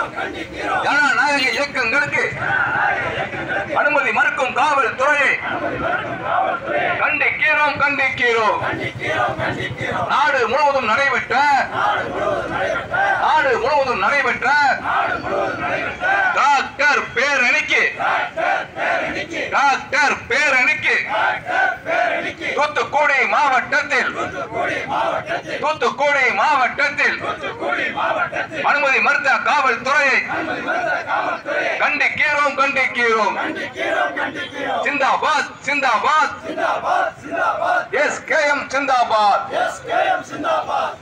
ஜனநாயக இயக்கங்களுக்கு அனுமதி மறுக்கும் காவல்துறையை கண்டிக்கிறோம் கண்டிக்கிறோம் நாடு முழுவதும் நடைபெற்ற நாடு முழுவதும் நடைபெற்ற டாக்டர் பேரணிக்கு டாக்டர் பேரணிக்கு தூத்துக்குடி மாவட்டத்தில் தூத்துக்குடி மாவட்டத்தில் அனுமதி மறுத்த காவல்துறையை கண்டிக்கிறோம் கண்டிக்கிறோம் சிந்தாபாத் சிந்தாபாத் எஸ் கே எம் சிந்தாபாத்